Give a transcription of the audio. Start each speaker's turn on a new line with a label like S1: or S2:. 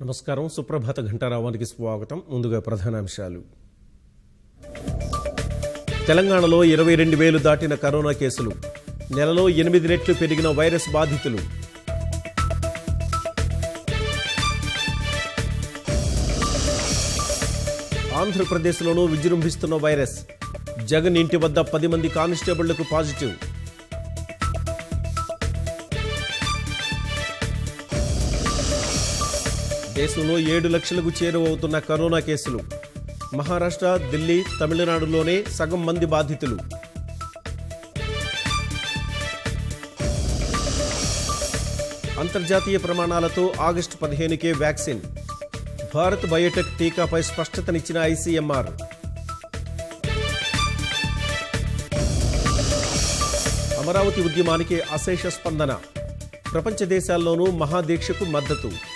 S1: నమస్కారం సుప్రభాత ఘంటారావానికి స్వాగతం ముందుగా ప్రధానాంశాలు తెలంగాణలో ఇరవై రెండు వేలు దాటిన కరోనా కేసులు నెలలో ఎనిమిది రెట్లు పెరిగిన వైరస్ బాధితులు ఆంధ్రప్రదేశ్లోనూ విజృంభిస్తున్న వైరస్ జగన్ ఇంటి వద్ద పది మంది కానిస్టేబుళ్లకు పాజిటివ్ దేశంలో ఏడు లక్షలకు చేరువవుతున్న కరోనా కేసులు మహారాష్ట్ర ఢిల్లీ తమిళనాడులోనే సగం మంది బాధితులు అంతర్జాతీయ ప్రమాణాలతో ఆగస్టు పదిహేనుకే వ్యాక్సిన్ భారత్ బయోటెక్ టీకాపై స్పష్టతనిచ్చిన ఐసీఎంఆర్ అమరావతి ఉద్యమానికి అశేష స్పందన ప్రపంచ దేశాల్లోనూ మహాదీక్షకు మద్దతు